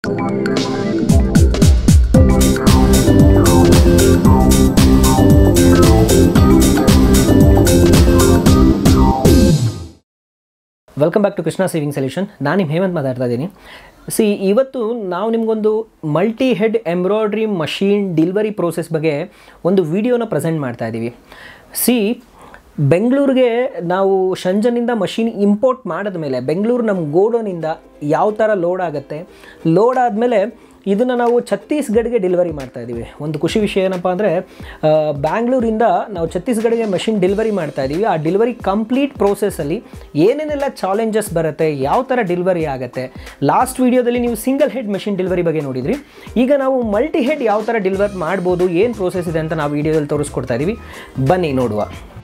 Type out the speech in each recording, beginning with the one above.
Welcome back to Krishna saving solution ನಾನು ನಿಮ್ಮ ಹೇಮಂತ್ ಮಾತಾಡ್ತಾ ಇದ್ದೀನಿ ಸಿ ಇವತ್ತು ನಾವು ನಿಮಗೊಂದು multi head embroidery machine delivery process ಬಗ್ಗೆ ಒಂದು ವಿಡಿಯೋನ ಪ್ರೆಸೆಂಟ್ ಮಾಡ್ತಾ ಇದ್ದೀವಿ ಸಿ ಬೆಂಗಳೂರಿಗೆ ನಾವು ಶಂಜನಿಂದ ಮಷೀನ್ ಇಂಪೋರ್ಟ್ ಮಾಡಿದ ಮೇಲೆ ಬೆಂಗಳೂರು ನಮ್ಮ ಗೋಡೋನಿಂದ ಯಾವ ಥರ ಲೋಡ್ ಆಗುತ್ತೆ ಲೋಡ್ ಆದಮೇಲೆ ಇದನ್ನು ನಾವು ಛತ್ತೀಸ್ಗಢ್ಗೆ ಡೆಲಿವರಿ ಮಾಡ್ತಾ ಇದ್ದೀವಿ ಒಂದು ಖುಷಿ ವಿಷಯ ಏನಪ್ಪ ಅಂದರೆ ಬ್ಯಾಂಗ್ಳೂರಿಂದ ನಾವು ಛತ್ತೀಸ್ಗಢ್ಗೆ ಮಷಿನ್ ಡೆಲಿವರಿ ಮಾಡ್ತಾ ಇದ್ದೀವಿ ಆ ಡೆಲಿವರಿ ಕಂಪ್ಲೀಟ್ ಪ್ರೋಸೆಸ್ಸಲ್ಲಿ ಏನೇನೆಲ್ಲ ಚಾಲೆಂಜಸ್ ಬರುತ್ತೆ ಯಾವ ಥರ ಡೆಲಿವರಿ ಆಗುತ್ತೆ ಲಾಸ್ಟ್ ವೀಡಿಯೋದಲ್ಲಿ ನೀವು ಸಿಂಗಲ್ ಹೆಡ್ ಮಷಿನ್ ಡೆಲಿವರಿ ಬಗ್ಗೆ ನೋಡಿದ್ರಿ ಈಗ ನಾವು ಮಲ್ಟಿ ಹೆಡ್ ಯಾವ ಥರ ಡೆಲಿವರ್ ಮಾಡ್ಬೋದು ಏನು ಪ್ರೋಸೆಸ್ ಇದೆ ಅಂತ ನಾವು ವೀಡಿಯೋದಲ್ಲಿ ತೋರಿಸ್ಕೊಡ್ತಾ ಇದ್ದೀವಿ ಬನ್ನಿ ನೋಡುವ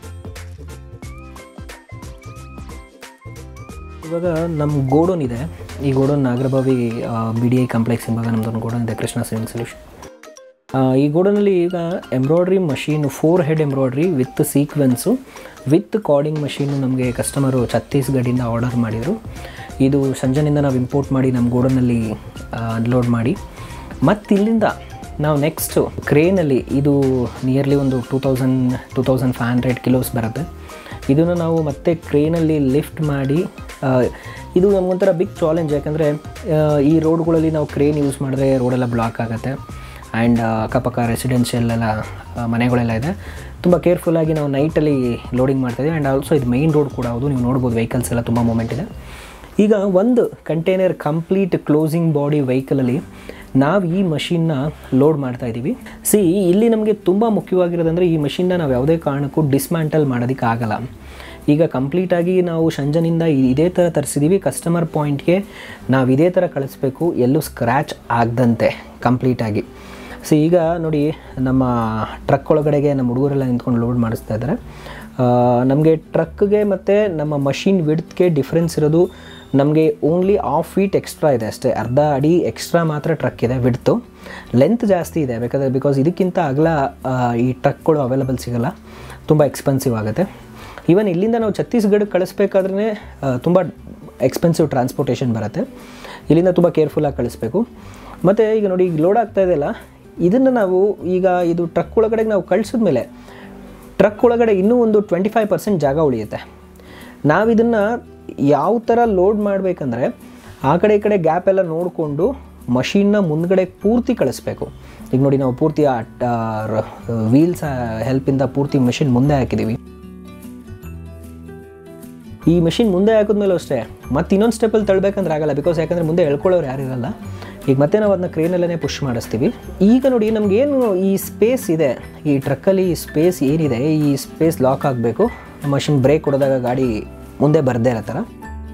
ಇವಾಗ ನಮ್ಮ ಗೋಡೌನ್ ಇದೆ ಈ godown Nagarabhavi B D I complex ಇವಾಗ ನಮ್ಮದೊಂದು ಗೋಡೌನ್ ಇದೆ ಕೃಷ್ಣ ಸೇವಿಂಗ್ ಸೊಲ್ಯೂಷನ್ ಈ ಗೋಡೌನಲ್ಲಿ ಈಗ embroidery machine four head embroidery with sequence with cording machine ನಮಗೆ ಕಸ್ಟಮರು ಛತ್ತೀಸ್ಗಢಿಂದ ಆರ್ಡರ್ ಮಾಡಿದರು ಇದು ಸಂಜೆನಿಂದ ನಾವು ಇಂಪೋರ್ಟ್ ಮಾಡಿ ನಮ್ಮ ಗೋಡೌನಲ್ಲಿ ಅನ್ಲೋಡ್ ಮಾಡಿ ಮತ್ತು ಇಲ್ಲಿಂದ ನಾವು ನೆಕ್ಸ್ಟು ಕ್ರೇನಲ್ಲಿ ಇದು ನಿಯರ್ಲಿ ಒಂದು two thousand two thousand five hundred kilos ಬರುತ್ತೆ ಇದನ್ನು ನಾವು ಮತ್ತೆ ಕ್ರೇನಲ್ಲಿ ಲಿಫ್ಟ್ ಮಾಡಿ ಆ, ಇದು ನಮಗೊಂಥರ ಬಿಗ್ ಚಾಲೆಂಜ್ ಯಾಕಂದರೆ ಈ ರೋಡ್ಗಳಲ್ಲಿ ನಾವು ಕ್ರೇನ್ ಯೂಸ್ ಮಾಡಿದ್ರೆ ರೋಡೆಲ್ಲ ಬ್ಲಾಕ್ ಆಗುತ್ತೆ ಆ್ಯಂಡ್ ಅಕ್ಕಪಕ್ಕ ರೆಸಿಡೆನ್ಷಿಯಲ್ ಎಲ್ಲ ಆ, ಮನೆಗಳೆಲ್ಲ ಇದೆ ತುಂಬ ಕೇರ್ಫುಲ್ಲಾಗಿ ನಾವು ನೈಟಲ್ಲಿ ಲೋಡಿಂಗ್ ಮಾಡ್ತಾಯಿದ್ದೀವಿ ಆ್ಯಂಡ್ ಆಲ್ಸೋ ಇದು ಮೈನ್ ರೋಡ್ ಕೂಡ ಹೌದು ನೀವು ನೋಡ್ಬೋದು ವೆಹಿಕಲ್ಸ್ ಎಲ್ಲ ತುಂಬ ಮೂಮೆಂಟ್ ಇದೆ ಈಗ ಒಂದು ಕಂಟೈನರ್ ಕಂಪ್ಲೀಟ್ ಕ್ಲೋಸಿಂಗ್ ಬಾಡಿ ವೆಹಿಕಲಲ್ಲಿ ನಾವು ಈ ಮಷಿನ್ನ ಲೋಡ್ ಮಾಡ್ತಾ ಇದ್ದೀವಿ ಸಿ ಇಲ್ಲಿ ನಮಗೆ ತುಂಬ ಮುಖ್ಯವಾಗಿರೋದಂದರೆ ಈ ಮಷಿನ್ನ ನಾವು ಯಾವುದೇ ಕಾರಣಕ್ಕೂ ಡಿಸ್ಮ್ಯಾಂಟಲ್ ಮಾಡೋದಕ್ಕೆ ಆಗಲ್ಲ ಈಗ ಕಂಪ್ಲೀಟಾಗಿ ನಾವು ಶಂಜನಿಂದ ಇದೇ ಥರ ತರಿಸಿದ್ದೀವಿ ಕಸ್ಟಮರ್ ಪಾಯಿಂಟ್ಗೆ ನಾವು ಇದೇ ಥರ ಕಳಿಸ್ಬೇಕು ಎಲ್ಲೂ ಸ್ಕ್ರ್ಯಾಚ್ ಆಗದಂತೆ ಕಂಪ್ಲೀಟಾಗಿ ಸೊ ಈಗ ನೋಡಿ ನಮ್ಮ ಟ್ರಕ್ ಒಳಗಡೆಗೆ ನಮ್ಮ ಹುಡುಗರೆಲ್ಲ ನಿಂತ್ಕೊಂಡು ಲೋಡ್ ಮಾಡಿಸ್ತಾ ಇದ್ದಾರೆ ನಮಗೆ ಟ್ರಕ್ಗೆ ಮತ್ತು ನಮ್ಮ ಮಷಿನ್ ವಿಡ್ತ್ಗೆ ಡಿಫ್ರೆನ್ಸ್ ಇರೋದು ನಮಗೆ ಓನ್ಲಿ ಆಫ್ ಫೀಟ್ ಎಕ್ಸ್ಟ್ರಾ ಇದೆ ಅಷ್ಟೇ ಅರ್ಧ ಅಡಿ ಎಕ್ಸ್ಟ್ರಾ ಮಾತ್ರ ಟ್ರಕ್ ಇದೆ ವಿಡ್ತು ಲೆಂತ್ ಜಾಸ್ತಿ ಇದೆ ಬೇಕಾದರೆ ಬಿಕಾಸ್ ಇದಕ್ಕಿಂತ ಅಗಲ ಆ, ಈ ಟ್ರಕ್ಗಳು ಅವೈಲಬಲ್ ಸಿಗಲ್ಲ ತುಂಬ ಎಕ್ಸ್ಪೆನ್ಸಿವ್ ಆಗುತ್ತೆ ಈವನ್ ಇಲ್ಲಿಂದ ನಾವು ಛತ್ತೀಸ್ಗಢಕ್ಕೆ ಕಳಿಸ್ಬೇಕಾದ್ರೆ ತುಂಬ ಎಕ್ಸ್ಪೆನ್ಸಿವ್ ಟ್ರಾನ್ಸ್ಪೋರ್ಟೇಷನ್ ಬರುತ್ತೆ ಇಲ್ಲಿಂದ ತುಂಬ ಕೇರ್ಫುಲ್ಲಾಗಿ ಕಳಿಸ್ಬೇಕು ಮತ್ತು ಈಗ ನೋಡಿ ಈಗ ಲೋಡ್ ಆಗ್ತಾ ಇದೆಯಲ್ಲ ಇದನ್ನು ನಾವು ಈಗ ಇದು ಟ್ರಕ್ ಒಳಗಡೆ ನಾವು ಕಳಿಸಿದ್ಮೇಲೆ ಟ್ರಕ್ ಒಳಗಡೆ ಇನ್ನೂ ಒಂದು ಟ್ವೆಂಟಿ ಫೈವ್ ಪರ್ಸೆಂಟ್ ಜಾಗ ಉಳಿಯುತ್ತೆ ನಾವು ಇದನ್ನು ಯಾವ ಥರ ಲೋಡ್ ಮಾಡಬೇಕಂದ್ರೆ ಆ ಕಡೆ ಈ ಕಡೆ ಗ್ಯಾಪ್ ಎಲ್ಲ ನೋಡಿಕೊಂಡು ಮಷೀನ್ನ ಮುಂದ್ಗಡೆ ಪೂರ್ತಿ ಕಳಿಸ್ಬೇಕು ಈಗ ನೋಡಿ ನಾವು ಪೂರ್ತಿ ಆ ವೀಲ್ಸ್ ಹೆಲ್ಪಿಂದ ಪೂರ್ತಿ ಮಷಿನ್ ಮುಂದೆ ಹಾಕಿದ್ದೀವಿ ಈ ಮೆಷಿನ್ ಮುಂದೆ ಹಾಕಿದ್ಮೇಲೂ ಅಷ್ಟೇ ಮತ್ತೆ ಇನ್ನೊಂದು ಸ್ಟೆಪ್ಪಲ್ಲಿ ತಳ್ಳಬೇಕಂದ್ರೆ ಆಗಲ್ಲ ಬಿಕಾಸ್ ಯಾಕಂದರೆ ಮುಂದೆ ಎಳ್ಕೊಳ್ಳೋರು ಯಾರು ಇರಲ್ಲ ಈಗ ಮತ್ತೆ ನಾವು ಅದನ್ನ ಕ್ರೇನಲ್ಲೇ ಪುಷ್ ಮಾಡಿಸ್ತೀವಿ ಈಗ ನೋಡಿ ನಮಗೇನು ಈ ಸ್ಪೇಸ್ ಇದೆ ಈ ಟ್ರಕ್ಕಲ್ಲಿ ಈ ಸ್ಪೇಸ್ ಏನಿದೆ ಈ ಸ್ಪೇಸ್ ಲಾಕ್ ಆಗಬೇಕು ಮಷಿನ್ ಬ್ರೇಕ್ ಹೊಡೆದಾಗ ಗಾಡಿ ಮುಂದೆ ಬರದೇ ಇರೋ ಥರ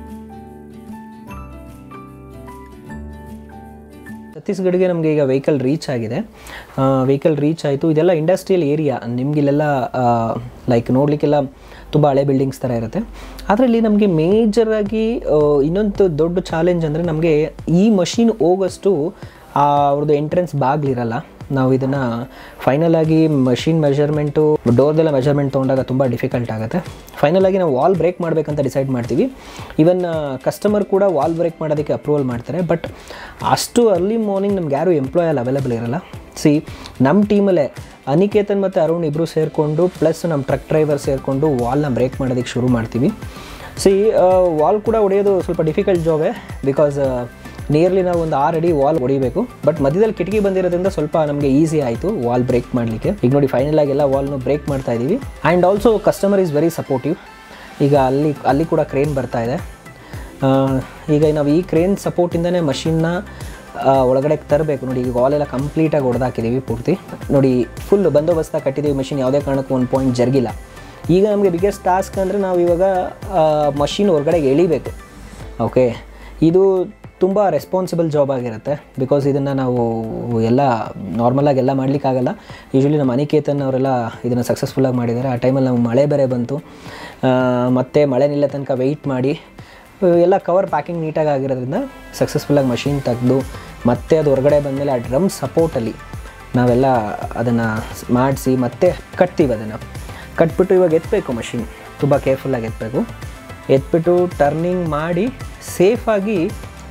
ಛತ್ತೀಸ್ಗಢಗೆ ನಮಗೆ ಈಗ ವೆಹಿಕಲ್ ರೀಚ್ ಆಗಿದೆ ವೆಹಿಕಲ್ ರೀಚ್ ಆಯಿತು ಇದೆಲ್ಲ ಇಂಡಸ್ಟ್ರಿಯಲ್ ಏರಿಯಾ ನಿಮಗಿಲ್ಲೆಲ್ಲ ಲೈಕ್ ನೋಡಲಿಕ್ಕೆಲ್ಲ ತುಂಬ ಹಳೆ ಬಿಲ್ಡಿಂಗ್ಸ್ ಥರ ಇರುತ್ತೆ ಆದರೆ ಇಲ್ಲಿ ನಮಗೆ ಮೇಜರಾಗಿ ಇನ್ನೊಂದು ದೊಡ್ಡ ಚಾಲೆಂಜ್ ಅಂದರೆ ನಮಗೆ ಈ ಮಷೀನ್ ಹೋಗೋಷ್ಟು ಆ ಅವ್ರದ್ದು ಎಂಟ್ರೆನ್ಸ್ ಬಾಗಿಲಿರಲ್ಲ ನಾವು ಇದನ್ನು ಫೈನಲ್ ಆಗಿ ಮಷಿನ್ ಮೆಷರ್ಮೆಂಟು ಡೋರ್ದೆಲ್ಲ ಮೆಷರ್ಮೆಂಟ್ ತೊಗೊಂಡಾಗ ತುಂಬ ಡಿಫಿಕಲ್ಟ್ ಆಗುತ್ತೆ ಫೈನಲ್ ಆಗಿ ನಾವು ವಾಲ್ ಬ್ರೇಕ್ ಮಾಡಬೇಕಂತ ಡಿಸೈಡ್ ಮಾಡ್ತೀವಿ ಈವನ್ ಕಸ್ಟಮರ್ ಕೂಡ ವಾಲ್ ಬ್ರೇಕ್ ಮಾಡೋದಕ್ಕೆ ಅಪ್ರೂವಲ್ ಮಾಡ್ತಾರೆ ಬಟ್ ಅಷ್ಟು ಅರ್ಲಿ ಮಾರ್ನಿಂಗ್ ನಮ್ಗೆ ಯಾರು ಎಂಪ್ಲಾಯ್ ಅಲ್ಲಿ ಅವೈಲೇಬಲ್ ಇರಲ್ಲ ಸಿ ನಮ್ಮ ಟೀಮಲ್ಲೇ ಅನಿಕೇತನ್ ಮತ್ತು ಅರುಣ್ ಇಬ್ಬರು ಸೇರಿಕೊಂಡು ಪ್ಲಸ್ ನಮ್ಮ ಟ್ರಕ್ ಡ್ರೈವರ್ ಸೇರಿಕೊಂಡು ವಾಲ್ನ ಬ್ರೇಕ್ ಮಾಡೋದಕ್ಕೆ ಶುರು ಮಾಡ್ತೀವಿ ಸಿ ವಾಲ್ ಕೂಡ ಹೊಡೆಯೋದು ಸ್ವಲ್ಪ ಡಿಫಿಕಲ್ಟ್ ಜಾಬೇ ಬಿಕಾಸ್ ನಿಯರ್ಲಿ ನಾವು ಒಂದು ಆರು ಅಡಿ ವಾಲ್ ಹೊಡಿಬೇಕು ಬಟ್ ಮಧ್ಯದಲ್ಲಿ ಕಿಟಕಿ ಬಂದಿರೋದ್ರಿಂದ ಸ್ವಲ್ಪ ನಮಗೆ ಈಸಿ ಆಯಿತು ವಾಲ್ ಬ್ರೇಕ್ ಮಾಡಲಿಕ್ಕೆ ಈಗ ನೋಡಿ ಫೈನಲ್ ಆಗಿ ಎಲ್ಲ ವಾಲ್ನು ಬ್ರೇಕ್ ಮಾಡ್ತಾ ಇದ್ದೀವಿ and also customer is very supportive ಈಗ ಅಲ್ಲಿ ಅಲ್ಲಿ ಕೂಡ ಕ್ರೇನ್ ಬರ್ತಾ ಇದೆ ಆ, ಈಗ ನಾವು ಈ ಕ್ರೇನ್ ಸಪೋರ್ಟಿಂದನೇ ಮಷಿನ್ನ ಒಳಗಡೆ ತರಬೇಕು ನೋಡಿ ಈಗ ವಾಲ್ ಎಲ್ಲ ಕಂಪ್ಲೀಟಾಗಿ ಹೊಡೆದಾಕಿದ್ದೀವಿ ಪೂರ್ತಿ ನೋಡಿ ಫುಲ್ ಬಂದೋಬಸ್ತಾಗಿ ಕಟ್ಟಿದ್ದೀವಿ ಮಷಿನ್ ಯಾವುದೇ ಕಾರಣಕ್ಕೂ ಒಂದು ಪಾಯಿಂಟ್ ಜರುಗಿಲ್ಲ ಈಗ ನಮಗೆ ಬಿಗ್ಗೆಸ್ಟ್ ಟಾಸ್ಕ್ ಅಂದರೆ ನಾವು ಇವಾಗ ಮಷಿನ್ ಹೊರಗಡೆಗೆ ಎಳಿಬೇಕು ಓಕೆ ಇದು ತುಂಬ ರೆಸ್ಪಾನ್ಸಿಬಲ್ ಜಾಬ್ ಆಗಿರುತ್ತೆ ಬಿಕಾಸ್ ಇದನ್ನು ನಾವು ಎಲ್ಲ ನಾರ್ಮಲಾಗಿ ಎಲ್ಲ ಮಾಡಲಿಕ್ಕಾಗಲ್ಲ ಯೂಶ್ವಲಿ ನಮ್ಮ ಅನಿಕೇತನ್ ಅವರೆಲ್ಲ ಇದನ್ನು ಸಕ್ಸಸ್ಫುಲ್ಲಾಗಿ ಮಾಡಿದ್ದಾರೆ ಆ ಟೈಮಲ್ಲಿ ನಮ್ಗೆ ಮಳೆ ಬೇರೆ ಬಂತು ಆ, ಮತ್ತೆ ಮಳೆ ನಿಲ್ಲ ತನಕ ವೆಯ್ಟ್ ಮಾಡಿ ಎಲ್ಲ ಕವರ್ ಪ್ಯಾಕಿಂಗ್ ನೀಟಾಗಿ ಆಗಿರೋದ್ರಿಂದ ಸಕ್ಸಸ್ಫುಲ್ಲಾಗಿ ಮಷೀನ್ ತೆಗೆದು ಮತ್ತೆ ಅದು ಹೊರಗಡೆ ಬಂದಮೇಲೆ ಆ ಡ್ರಮ್ ಸಪೋರ್ಟಲ್ಲಿ ನಾವೆಲ್ಲ ಅದನ್ನು ಮಾಡಿಸಿ ಮತ್ತೆ ಕಟ್ತೀವಿ ಅದನ್ನು ಕಟ್ಬಿಟ್ಟು ಇವಾಗ ಎತ್ತಬೇಕು ಮಷಿನ್ ತುಂಬ ಕೇರ್ಫುಲ್ಲಾಗಿ ಎತ್ತಬೇಕು ಎತ್ಬಿಟ್ಟು ಟರ್ನಿಂಗ್ ಮಾಡಿ ಸೇಫಾಗಿ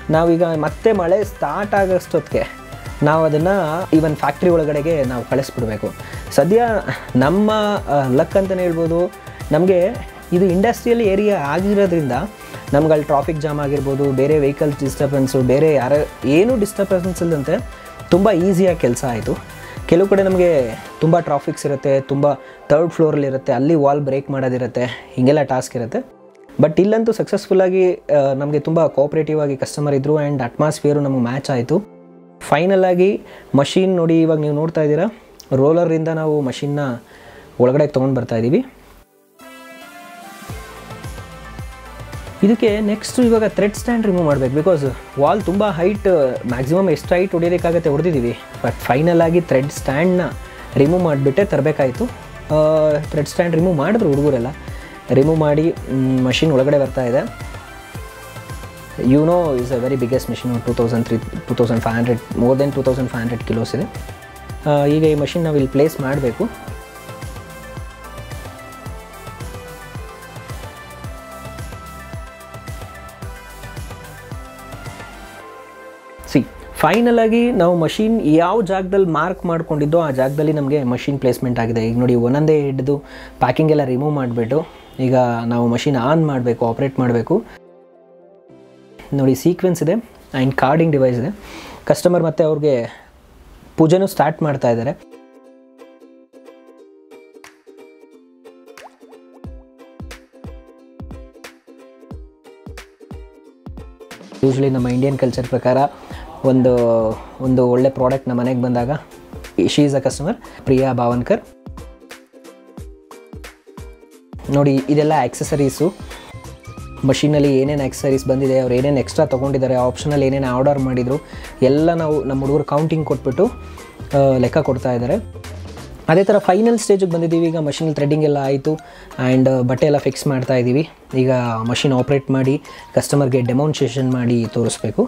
ನಾವೀಗ ಮತ್ತೆ ಮಳೆ ಸ್ಟಾರ್ಟ್ ಆಗೋಷ್ಟೊತ್ತಿಗೆ ನಾವು ಅದನ್ನು ಈವನ್ ಫ್ಯಾಕ್ಟ್ರಿ ಒಳಗಡೆಗೆ ನಾವು ಕಳಿಸ್ಬಿಡ್ಬೇಕು ಸದ್ಯ ನಮ್ಮ ಲಕ್ ಅಂತಲೇ ಹೇಳ್ಬೋದು ನಮಗೆ ಇದು ಇಂಡಸ್ಟ್ರಿಯಲ್ ಏರಿಯಾ ಆಗಿರೋದ್ರಿಂದ ನಮ್ಗೆ ಅಲ್ಲಿ ಟ್ರಾಫಿಕ್ ಜಾಮ್ ಆಗಿರ್ಬೋದು ಬೇರೆ ವೆಹಿಕಲ್ಸ್ ಡಿಸ್ಟರ್ಬೆನ್ಸು ಬೇರೆ ಯಾರ ಏನೂ ಡಿಸ್ಟರ್ಬೆನ್ಸ್ ಇಲ್ಲದಂತೆ ತುಂಬ ಈಸಿಯಾಗಿ ಕೆಲಸ ಆಯಿತು ಕೆಲವು ಕಡೆ ನಮಗೆ ತುಂಬ ಟ್ರಾಫಿಕ್ಸ್ ಇರುತ್ತೆ ತುಂಬ ತರ್ಡ್ ಫ್ಲೋರಲ್ಲಿ ಇರುತ್ತೆ ಅಲ್ಲಿ ವಾಲ್ ಬ್ರೇಕ್ ಮಾಡೋದಿರುತ್ತೆ ಹೀಗೆಲ್ಲ ಟಾಸ್ಕ್ ಇರುತ್ತೆ ಬಟ್ ಇಲ್ಲಂತೂ ಸಕ್ಸಸ್ಫುಲ್ಲಾಗಿ ನಮಗೆ ತುಂಬ ಕೋಆಪ್ರೇಟಿವ್ ಆಗಿ ಕಸ್ಟಮರ್ ಇದ್ದರು ಆ್ಯಂಡ್ ಅಟ್ಮಾಸ್ಫಿಯರು ನಮಗೆ ಮ್ಯಾಚ್ ಆಯಿತು ಫೈನಲ್ ಆಗಿ ಮಷೀನ್ ನೋಡಿ ಇವಾಗ ನೀವು ನೋಡ್ತಾ ಇದ್ದೀರಾ ರೋಲರಿಂದ ನಾವು ಮಷಿನ್ನ ಒಳಗಡೆ ತೊಗೊಂಡು ಬರ್ತಾ ಇದ್ದೀವಿ ಇದಕ್ಕೆ ನೆಕ್ಸ್ಟ್ ಇವಾಗ ಥ್ರೆಡ್ ಸ್ಟ್ಯಾಂಡ್ ರಿಮೂವ್ ಮಾಡಬೇಕು ಬಿಕಾಸ್ ವಾಲ್ ತುಂಬ ಹೈಟ್ ಮ್ಯಾಕ್ಸಿಮಮ್ ಎಷ್ಟು ಹೈಟ್ ಹೊಡಿಯೋದಕ್ಕಾಗತ್ತೆ ಹೊಡೆದಿದ್ದೀವಿ ಬಟ್ ಫೈನಲ್ ಆಗಿ ಥ್ರೆಡ್ ಸ್ಟ್ಯಾಂಡ್ನ ರಿಮೂವ್ ಮಾಡಿಬಿಟ್ಟೆ ತರಬೇಕಾಯಿತು ಥ್ರೆಡ್ ಸ್ಟ್ಯಾಂಡ್ ರಿಮೂವ್ ಮಾಡಿದ್ರು ಹುಡುಗರೆಲ್ಲ ರಿಮೂವ್ ಮಾಡಿ ಮಷಿನ್ ಒಳಗಡೆ ಬರ್ತಾ ಇದೆ you know is a very biggest machine two thousand three two thousand five hundred more than two thousand five hundred kilos ಇದೆ ಆ, ಈಗ ಈ ಮಷಿನ್ ನಾವು ಇಲ್ಲಿ ಪ್ಲೇಸ್ ಮಾಡಬೇಕು ಸಿ ಫೈನಲ್ ಆಗಿ ನಾವು ಮಷಿನ್ ಯಾವ ಜಾಗದಲ್ಲಿ ಮಾರ್ಕ್ ಮಾಡ್ಕೊಂಡಿದ್ದೋ ಆ ಜಾಗದಲ್ಲಿ ನಮಗೆ ಮಷಿನ್ ಪ್ಲೇಸ್ಮೆಂಟ್ ಆಗಿದೆ ಈಗ ನೋಡಿ ಒಂದೊಂದೇ ಹಿಡಿದು ಪ್ಯಾಕಿಂಗ್ ಎಲ್ಲ ರಿಮೂವ್ ಮಾಡಿಬಿಟ್ಟು ಈಗ ನಾವು ಮಷಿನ್ ಆನ್ ಮಾಡಬೇಕು ಆಪ್ರೇಟ್ ಮಾಡಬೇಕು ನೋಡಿ ಸೀಕ್ವೆನ್ಸ್ ಇದೆ ಆ್ಯಂಡ್ ಕಾರ್ಡಿಂಗ್ ಡಿವೈಸ್ ಇದೆ ಕಸ್ಟಮರ್ ಮತ್ತು ಅವ್ರಿಗೆ ಪೂಜೆನೂ ಸ್ಟಾರ್ಟ್ ಮಾಡ್ತಾ ಇದ್ದಾರೆ ಯೂಶ್ವಲಿ ನಮ್ಮ ಇಂಡಿಯನ್ ಕಲ್ಚರ್ ಪ್ರಕಾರ ಒಂದು ಒಂದು ಒಳ್ಳೆ ಪ್ರಾಡಕ್ಟ್ ನಮ್ಮ ಮನೆಗೆ ಬಂದಾಗ she is a customer Priya Bhavankar ನೋಡಿ ಇದೆಲ್ಲ ಆಕ್ಸೆಸರೀಸು ಮಷೀನಲ್ಲಿ ಏನೇನು ಆಕ್ಸಸರೀಸ್ ಬಂದಿದೆ ಅವ್ರು ಏನೇನು ಎಕ್ಸ್ಟ್ರಾ ತೊಗೊಂಡಿದ್ದಾರೆ ಆಪ್ಷನಲ್ಲಿ ಏನೇನು ಆರ್ಡರ್ ಮಾಡಿದರು ಎಲ್ಲ ನಾವು ನಮ್ಮ ಹುಡುಗರು ಕೌಂಟಿಂಗ್ ಕೊಟ್ಬಿಟ್ಟು ಆ, ಲೆಕ್ಕ ಕೊಡ್ತಾ ಇದ್ದಾರೆ ಅದೇ ಥರ ಫೈನಲ್ ಸ್ಟೇಜಿಗೆ ಬಂದಿದ್ದೀವಿ ಈಗ ಮಷಿನ್ ಥ್ರೆಡ್ಡಿಂಗ್ ಎಲ್ಲ ಆಯಿತು ಆ್ಯಂಡ್ ಬಟ್ಟೆ ಎಲ್ಲ ಫಿಕ್ಸ್ ಮಾಡ್ತಾ ಇದ್ದೀವಿ ಈಗ ಮಷಿನ್ ಆಪ್ರೇಟ್ ಮಾಡಿ ಕಸ್ಟಮರ್ಗೆ ಡೆಮಾನ್ಸ್ಟ್ರೇಷನ್ ಮಾಡಿ ತೋರಿಸ್ಬೇಕು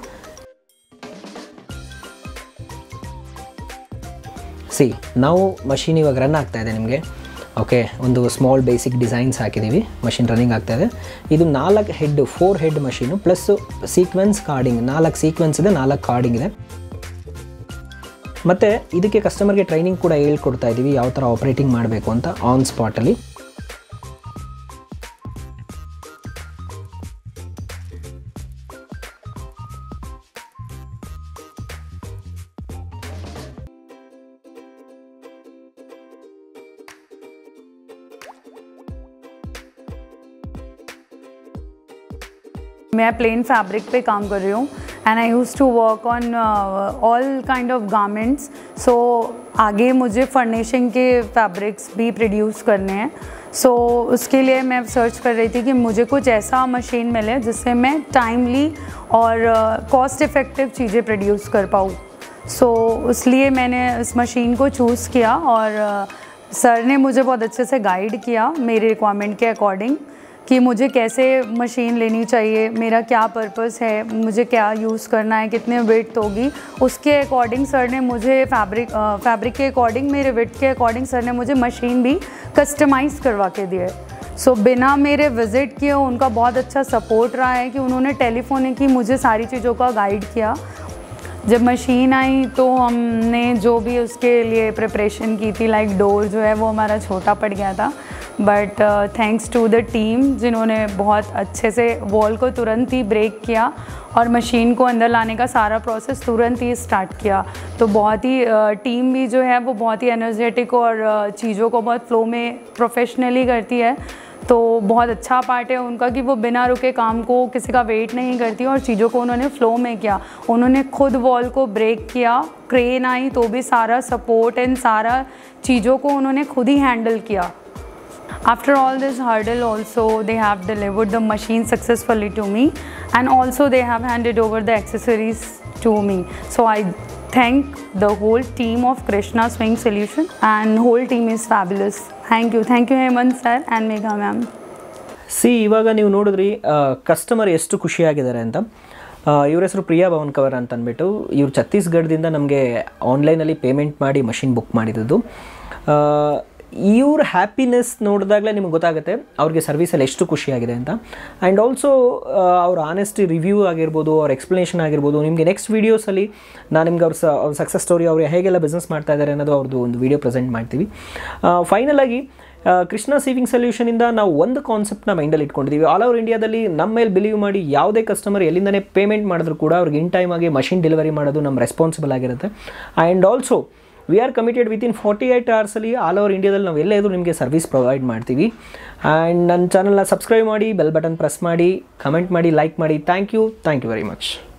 ಸಿ ನಾವು ಮಷಿನ್ ಇವಾಗ ರನ್ ಆಗ್ತಾ ಇದೆ ನಿಮಗೆ ಓಕೆ ಒಂದು ಸ್ಮಾಲ್ ಬೇಸಿಕ್ ಡಿಸೈನ್ಸ್ ಹಾಕಿದ್ದೀವಿ ಮಷಿನ್ ರನ್ನಿಂಗ್ ಆಗ್ತಾ ಇದೆ ಇದು ನಾಲ್ಕು head four head machine plus sequence cording ನಾಲ್ಕು ಸೀಕ್ವೆನ್ಸ್ ಇದೆ ನಾಲ್ಕು ಕಾರ್ಡಿಂಗ್ ಇದೆ ಮತ್ತು ಇದಕ್ಕೆ ಕಸ್ಟಮರ್ಗೆ ಟ್ರೈನಿಂಗ್ ಕೂಡ ಹೇಳ್ಕೊಡ್ತಾ ಇದ್ದೀವಿ ಯಾವ ಥರ ಆಪ್ರೇಟಿಂಗ್ ಮಾಡಬೇಕು ಅಂತ ಆನ್ ಸ್ಪಾಟಲ್ಲಿ मैं प्लेन फैब्रिक पे काम कर रही हूँ and I use to work on all kind of garments so आगे मुझे फर्निशिंग के फैब्रिक्स भी प्रोड्यूस करने हैं सो so, उसके लिए मैं सर्च कर रही थी कि मुझे कुछ ऐसा मशीन मिले जिससे मैं टाइमली और कॉस्ट इफ़ेक्टिव चीज़ें प्रोड्यूस कर पाऊँ सो so, इसलिए मैंने इस मशीन को चूज़ किया और सर ने मुझे बहुत अच्छे से गाइड किया मेरे रिक्वायरमेंट के अकॉर्डिंग कि मुझे कैसे मशीन लेनी चाहिए मेरा क्या पर्पस है मुझे क्या यूज़ करना है कितने वेट होगी उसके अकॉर्डिंग सर ने मुझे फैब्रिक फैब्रिक के अकॉर्डिंग मेरे वेट के अकॉर्डिंग सर ने मुझे मशीन भी कस्टमाइज़ करवा के दिया है सो so, बिना मेरे विज़िट किए उनका बहुत अच्छा सपोर्ट रहा है कि उन्होंने टेलीफोनिक ही मुझे सारी चीज़ों का गाइड किया जब मशीन आई तो हमने जो भी उसके लिए प्रिपरेशन की थी लाइक डोर जो है वो हमारा छोटा पड़ गया था but thanks to the team जिन्होंने बहुत अच्छे से वॉल को तुरंत ही ब्रेक किया और मशीन को अंदर लाने का सारा प्रोसेस तुरंत ही स्टार्ट किया तो बहुत ही टीम भी जो है वो बहुत ही एनर्जेटिक और uh, चीज़ों को बहुत फ्लो में प्रोफेशनली करती है तो बहुत अच्छा पार्ट है उनका कि वो बिना रुके काम को किसी का वेट नहीं करती और चीज़ों को उन्होंने फ्लो में किया उन्होंने खुद वॉल को ब्रेक किया क्रेन आई तो भी सारा सपोर्ट एंड सारा चीज़ों को उन्होंने खुद ही हैंडल किया After all this hurdle also they have delivered the machine successfully to me and also they have handed over the accessories to me. So I thank the whole team of Krishna Swing Solution and whole team is fabulous. Thank you. Thank you Hemant sir and Megha ma'am. See ಇವಾಗ ನೀವು ನೋಡಿದ್ರಿ customer ಎಷ್ಟು ಖುಷಿಯಾಗಿದ್ದಾರೆ ಅಂತ ಇವ್ರ ಹೆಸರು Priya Bhavan cover ಅಂತ ಅಂದ್ಬಿಟ್ಟು ಇವ್ರು ಛತ್ತೀಸ್ಗಢದಿಂದ ನಮಗೆ ಆನ್ಲೈನಲ್ಲಿ ಪೇಮೆಂಟ್ ಮಾಡಿ ಮಷಿನ್ ಬುಕ್ ಮಾಡಿದ್ದು ಇವ್ರ ಹ್ಯಾಪಿನೆಸ್ ನೋಡಿದಾಗಲೇ ನಿಮ್ಗೆ ಗೊತ್ತಾಗುತ್ತೆ ಅವ್ರಿಗೆ ಸರ್ವಿಸಲ್ಲಿ ಎಷ್ಟು ಖುಷಿಯಾಗಿದೆ ಅಂತ ಆ್ಯಂಡ್ ಆಲ್ಸೋ ಅವ್ರ ಆನೆಸ್ಟಿ ರಿವ್ಯೂ ಆಗಿರ್ಬೋದು ಅವ್ರ ಎಕ್ಸ್ಪ್ಲನೇಷನ್ ಆಗಿರ್ಬೋದು ನಿಮಗೆ ನೆಕ್ಸ್ಟ್ ವೀಡಿಯೋಸಲ್ಲಿ ನಾನು ನಿಮ್ಗೆ ಅವ್ರ ಸ ಅವ್ರ ಸಕ್ಸಸ್ ಸ್ಟೋರಿ ಅವ್ರು ಹೇಗೆಲ್ಲ ಬಿಸ್ನೆಸ್ ಮಾಡ್ತಾ ಇದ್ದಾರೆ ಅನ್ನೋದು ಅವ್ರದ್ದು ಒಂದು ವೀಡಿಯೋ ಪ್ರೆಸೆಂಟ್ ಮಾಡ್ತೀವಿ ಫೈನಲ್ ಆಗಿ ಆ, ಕೃಷ್ಣ ಸೇವಿಂಗ್ ಸೊಲ್ಯೂಷನಿಂದ ನಾವು ಒಂದು ಕಾನ್ಸೆಪ್ಟ್ನ ಮೈಂಡಲ್ಲಿ ಇಟ್ಕೊಂಡಿದ್ದೀವಿ ಆಲ್ ಓವರ್ ಇಂಡಿಯಾದಲ್ಲಿ ನಮ್ಮ ಮೇಲೆ ಬಿಲೀವ್ ಮಾಡಿ ಯಾವುದೇ ಕಸ್ಟಮರ್ ಎಲ್ಲಿಂದನೇ ಪೇಮೆಂಟ್ ಮಾಡಿದ್ರು ಕೂಡ ಅವ್ರಿಗೆ ಇನ್ ಟೈಮ್ ಆಗಿ ಮಷಿನ್ ಡೆಲಿವರಿ ಮಾಡೋದು ನಮ್ಮ ರೆಸ್ಪಾನ್ಸಿಬಲ್ ಆಗಿರುತ್ತೆ and also we are committed within forty eight ಅವರ್ಸಲ್ಲಿ ಆಲ್ ಓವರ್ ಇಂಡಿಯಾದಲ್ಲಿ ನಾವು ಎಲ್ಲೇ ಇದ್ರೂ ನಿಮಗೆ ಸರ್ವಿಸ್ ಪ್ರೊವೈಡ್ ಮಾಡ್ತೀವಿ ಆ್ಯಂಡ್ ನನ್ನ ಚಾನಲ್ನ ಸಬ್ಸ್ಕ್ರೈಬ್ ಮಾಡಿ ಬೆಲ್ ಬಟನ್ ಪ್ರೆಸ್ ಮಾಡಿ ಕಮೆಂಟ್ ಮಾಡಿ ಲೈಕ್ ಮಾಡಿ thank you thank you very much